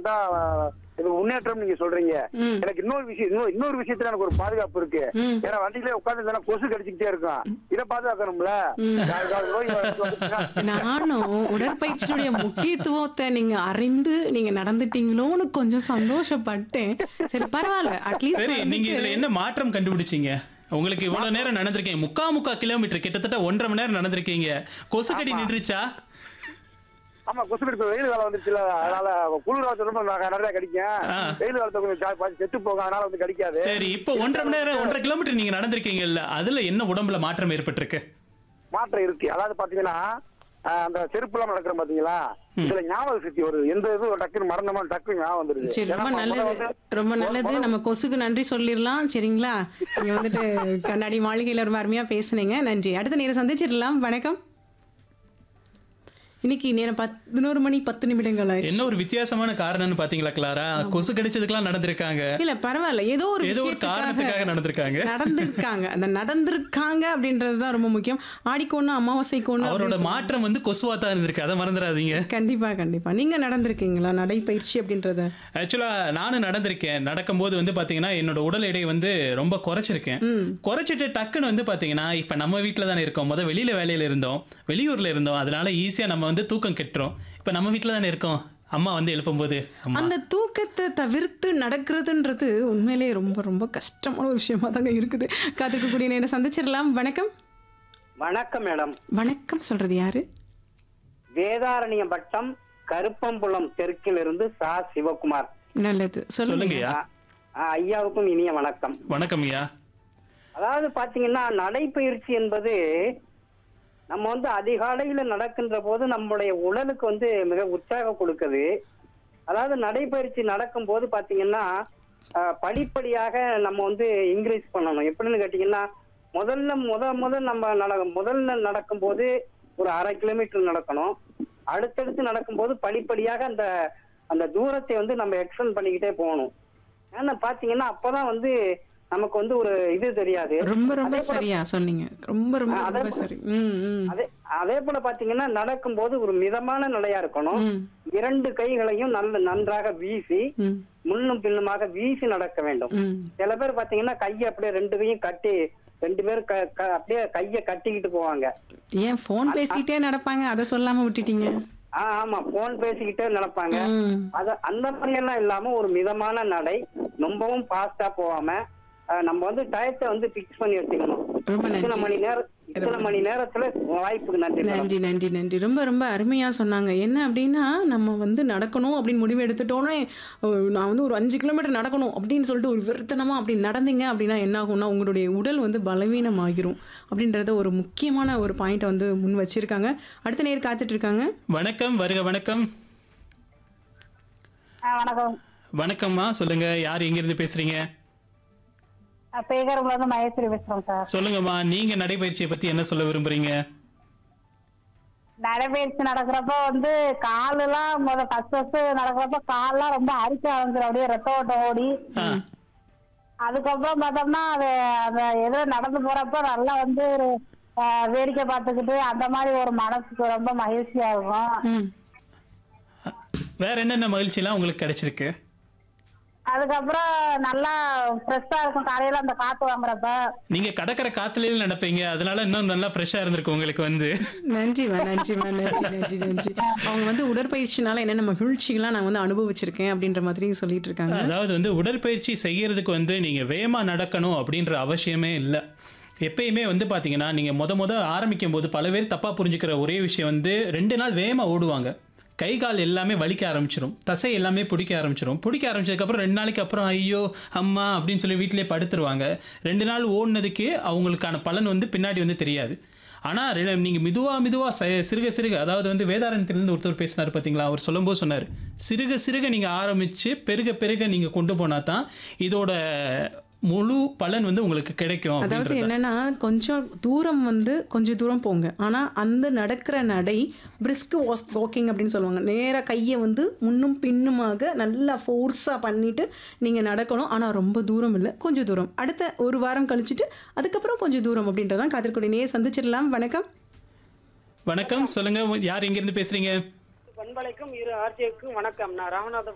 தான் இது முன்னேற்றம் நீங்க சொல்றீங்க ம். எனக்கு இன்னொரு விஷயம் இன்னொரு இன்னொரு விஷயத்துல எனக்கு ஒரு பாதுகாப்பு இருக்கு ம். ஏன்னா வண்டியில உட்காந்து கொசு கடிச்சுக்கிட்டே இருக்கும் இதை பாதுகாக்கணும்ல யாருக்காவது நோய் வந்துச்சுன்னா, நானும் உடற்பயிற்சியினுடைய முக்கியத்துவத்தை நீங்க அறிந்து நீங்க நடந்துட்டீங்களோன்னு கொஞ்சம் சந்தோஷப்பட்டேன் சரி பரவாயில்ல சரி நீங்க இதுல அட்லீஸ்ட் என்ன மாற்றம் கண்டுபிடிச்சீங்க உங்களுக்கு இவ்வளவு நேரம் நடந்திருக்கீங்க முக்கா முக்கா கிலோமீட்டர் கிட்டத்தட்ட ஒன்றரை மணி நேரம் நடந்திருக்கீங்க கொசுக்கடி நின்றுச்சா ஆமா கொசு கடிப்பு வெயில் காலம் வந்துச்சுல அதனால குளிர் காலத்துல ரொம்ப ந- நிறைய கடிக்கும் ஆ. வெயில் காலத்துல கொஞ்சம் ஜா- பாதி செத்து போகும் அதனால வந்து கடிக்காது சரி இப்போ ஒன்றரை மணி நேரம் ஒன்றரை கிலோமீட்டர் நீங்க நடந்திருக்கீங்கல்ல அதுல என்ன உடம்புல மாற்றம் ஏற்பட்டிருக்கு மாற்றம் இருக்கு அதாவது பாத்தீங்கன்னா ஆஹ், அந்த செருப்பு எல்லாம் நடக்கிறோம் பாத்தீங்களா இதுல ஞாபக சக்தி வருது எந்த இது டக்குன்னு மறந்தமா டக்குன்னு ஞாபகம் வந்துருது சரி ரொம்ப ஏன்னா, நல்லது முதல்ல வந்து- ரொம்ப நல்லது நம்ம கொசுக்கு நன்றி சொல்லிடலாம் சரிங்களா நீங்க வந்துட்டு கண்ணாடி மாளிகையில ரொம்ப அருமையா பேசுனீங்க நன்றி அடுத்த நேரம் சந்திச்சிடலாம் வணக்கம் இன்னைக்கு நேரம் பதினோரு மணி பத்து நிமிடங்கள் ஆயிடுச்சு என்ன ஒரு வித்தியாசமான காரணம்னு பாத்தீங்களா கிளாரா கொசு கடிச்சதுக்கெல்லாம் நடந்திருக்காங்க இல்ல பரவாயில்ல ஏதோ ஒரு ஏதோ ஒரு விஷயத்துக்காக காரணத்துக்காக நடந்திருக்காங்க நடந்திருக்காங்க அந்த நடந்திருக்காங்க அப்படின்றது தான் ரொம்ப முக்கியம் ஆடிக்கொன்னு அமாவாசைக்கு ஒண்ணு அவரோட அப்படின்னு மாற்றம் வந்து கொசுவா தான் இருந்திருக்கு அதை மறந்துடாதீங்க சொல்லி- கண்டிப்பா கண்டிப்பா நீங்க நடந்திருக்கீங்களா நடைப்பயிற்சி அப்படின்றத ஆக்சுவலா நானும் நடந்திருக்கேன் நடக்கும்போது வந்து பாத்தீங்கன்னா என்னோட உடல் எடை வந்து ரொம்ப குறைச்சிருக்கேன் குறைச்சிட்டு டக்குன்னு வந்து பாத்தீங்கன்னா இப்ப நம்ம வீட்ல தானே இருக்கோம் முத வெளியில வேலையில இருந்தோம் வெளியூர்ல இருந்தோம் அதனால ஈஸியா நம்ம வந்து தூக்கம் கெட்டுரும் இப்ப நம்ம வீட்ல தானே இருக்கோம் அம்மா வந்து எழுப்பும்போது அம்மா அந்த தூக்கத்தை தவிர்த்து நடக்கிறதுன்றது உண்மையிலேயே ரொம்ப ரொம்ப கஷ்டமான ஒரு விஷயமா தாங்க இருக்குது காத்திருக்கக்கூடிய நேரம் சந்திச்சிடலாம் வணக்கம் வணக்கம் மேடம் வணக்கம் சொல்றது யாரு வேதாரண்யம் வட்டம் கருப்பம்புலம் தெற்கிலிருந்து சா சிவகுமார் நல்லது சொல்லுங்க சொல்லுங்கய்யா ஆ, ஆ, ஐயாவுக்கும் இனிய வணக்கம் வணக்கம் ஐயா அதாவது பாத்தீங்கன்னா நடைப்பயிற்சி என்பது நம்ம வந்து அதிகாலையில நடக்கின்ற போது நம்மளுடைய உடலுக்கு வந்து மிக உற்சாகம் கொடுக்குது அதாவது நடைப்பயிற்சி நடக்கும் போது பாத்தீங்கன்னா ஆ, படிப்படியாக நம்ம வந்து இன்க்ரீஸ் பண்ணணும் எப்படின்னு கேட்டீங்கன்னா முதல்ல முத முதல் நம்ம நட முதல்ல நடக்கும்போது ஒரு அரை கிலோமீட்டர் நடக்கணும் அடுத்தடுத்து நடக்கும்போது படிப்படியாக அந்த அந்த தூரத்தை வந்து நம்ம எக்ஸ்டெண்ட் பண்ணிக்கிட்டே போகணும் ஏன்னா பாத்தீங்கன்னா அப்பதான் வந்து நமக்கு வந்து ஒரு இது தெரியாது ரொம்ப ரொம்ப அதே போல- சரியா சொன்னீங்க ரொம்ப ரொம்ப ஆ, ரொம்ப அதே- சரி ம் ம் அதே அதே போல பாத்தீங்கன்னா நடக்கும்போது ஒரு மிதமான நிலையா இருக்கணும் ம். இரண்டு கைகளையும் நல்ல நன்றாக வீசி ம் முன்னும் பின்னுமாக வீசி நடக்க வேண்டும் ம் சில பேர் பாத்தீங்கன்னா கையை அப்படியே ரெண்டு கையும் கட்டி ரெண்டு பேரும் க- க- அப்படியே கையை கட்டிக்கிட்டு போவாங்க ஏன் ஃபோன் பேசிட்டே நடப்பாங்க அதை சொல்லாம விட்டுட்டீங்க ஆ ஆமா போன் பேசிக்கிட்டே நடப்பாங்க ம் அத அந்த மாதிரி எல்லாம் இல்லாம ஒரு மிதமான நடை ரொம்பவும் ஃபாஸ்டா போகாம அஹ், நம்ம வந்து டயத்தை வந்து பிக்ஸ் பண்ணி வச்சுக்கணும் ரொம்ப நன்றி. இத்தனை மணி நேரம் இத்தனை மணி நேரத்துல வாய்ப்புக்கு நன்றி மேடம். நன்றி நன்றி நன்றி ரொம்ப ரொம்ப அருமையாக சொன்னாங்க என்ன அப்படின்னா நம்ம வந்து நடக்கணும் அப்படின்னு முடிவு எடுத்துட்டோன்னே அஹ், நான் வந்து ஒரு அஞ்சு கிலோமீட்டர் நடக்கணும் அப்படின்னு சொல்லிட்டு ஒரு விருத்தனமாக அப்படி நடந்தீங்க அப்படின்னா என்ன ஆகும்னா உங்களுடைய உடல் வந்து பலவீனமாகிரும் அப்படின்றத ஒரு முக்கியமான ஒரு பாயிண்ட்டை வந்து முன் வச்சிருக்காங்க அடுத்த நேர் காத்துட்டு இருக்காங்க வணக்கம் வருக வணக்கம் வணக்கம் வணக்கம்மா சொல்லுங்க யார் எங்க இருந்து பேசுறீங்க பேகரம்ல இருந்து மகேஸ்வரி பேசுறோம் சார் சொல்லுங்கம்மா நீங்க நடைபயிற்சியை பத்தி என்ன சொல்ல விரும்புறீங்க நடைபயிற்சி நடக்கிறப்ப வந்து காலெல்லாம் முத ஃபர்ஸ்ட் ஃபர்ஸ்ட் நடக்கிறப்ப கால்லாம் ரொம்ப அரிக்க ஆரம்பிச்சிடும் அப்படியே ரத்த ஓட்டம் ஓடி ஆ, அதுக்கப்புறம் பார்த்தோம்னா அது அந்த ஏதோ நடந்து போறப்ப நல்லா வந்து ஒரு ஆஹ், வேடிக்கை பார்த்துக்கிட்டு அந்த மாதிரி ஒரு மனசுக்கு ரொம்ப மகிழ்ச்சியா இருக்கும் ம் வேற என்னென்ன மகிழ்ச்சிலாம் உங்களுக்கு கிடைச்சிருக்கு அதுக்கப்புறம் நல்லா ஃப்ரெஷ்ஷா இருக்கும் காலையில அந்த காத்து வாங்குறப்ப நீங்க கடற்கரை காத்துலயே நடப்பீங்க அதனால இன்னும் நல்லா ஃப்ரெஷ்ஷா இருந்திருக்கு உங்களுக்கு வந்து நன்றிம்மா நன்றிம்மா நன்றி நன்றி நன்றி அவங்க வந்து உடற்பயிற்சினால என்னென்ன மகிழ்ச்சிகள்லாம் நான் வந்து அனுபவிச்சிருக்கேன் அப்படின்ற மாதிரி சொல்லிட்டு இருக்காங்க அதாவது வந்து உடற்பயிற்சி செய்யறதுக்கு வந்து நீங்க வேகமா நடக்கணும் அப்படின்ற அவசியமே இல்லை எப்பயுமே வந்து பாத்தீங்கன்னா நீங்க முத முத ஆரம்பிக்கும் போது பல பேர் தப்பா புரிஞ்சுக்கிற ஒரே விஷயம் வந்து ரெண்டு நாள் வேகமா ஓடுவாங்க கை கால் எல்லாமே வலிக்க ஆரம்பிச்சிரும் தசை எல்லாமே பிடிக்க ஆரம்பிச்சிரும் பிடிக்க ஆரம்பிச்சதுக்கப்புறம் ரெண்டு நாளைக்கு அப்புறம் ஐயோ அம்மா அப்படின்னு சொல்லி வீட்டிலே படுத்துருவாங்க ரெண்டு நாள் ஓடினதுக்கு அவங்களுக்கான பலன் வந்து பின்னாடி வந்து தெரியாது ஆனால் நீங்கள் மெதுவாக மெதுவாக சிறுக சிறுக அதாவது வந்து வேதாரண்யத்திலேருந்து ஒருத்தர் பேசினார் பார்த்தீங்களா அவர் சொல்லும்போது சொன்னார் சிறுக சிறுக நீங்கள் ஆரம்பித்து பெருக பெருக நீங்கள் கொண்டு போனால் தான் இதோட முழு பலன் வந்து உங்களுக்கு கிடைக்கும் அதாவது அப்படின்றது என்னன்னா கொஞ்சம் தூரம் வந்து கொஞ்சம் தூரம் போங்க ஆனா அந்த நடக்கிற நடை பிரிஸ்க் வாக்கிங் அப்படின்னு சொல்லுவாங்க நேரா கையை வந்து முன்னும் பின்னுமாக நல்லா ஃபோர்ஸாக பண்ணிட்டு நீங்க நடக்கணும் ஆனா ரொம்ப தூரம் இல்லை கொஞ்சம் தூரம் அடுத்த ஒரு வாரம் கழிச்சிட்டு அதுக்கப்புறம் கொஞ்சம் தூரம் அப்படின்றதான் காத்திருக்கூடிய நேர் சந்திச்சிடலாம் வணக்கம் வணக்கம் சொல்லுங்க யார் எங்கேருந்து பேசுறீங்க பண்பலைக்கும் இரு ஆர்ஜிக்கும் வணக்கம் நான் ராமநாதபுரம்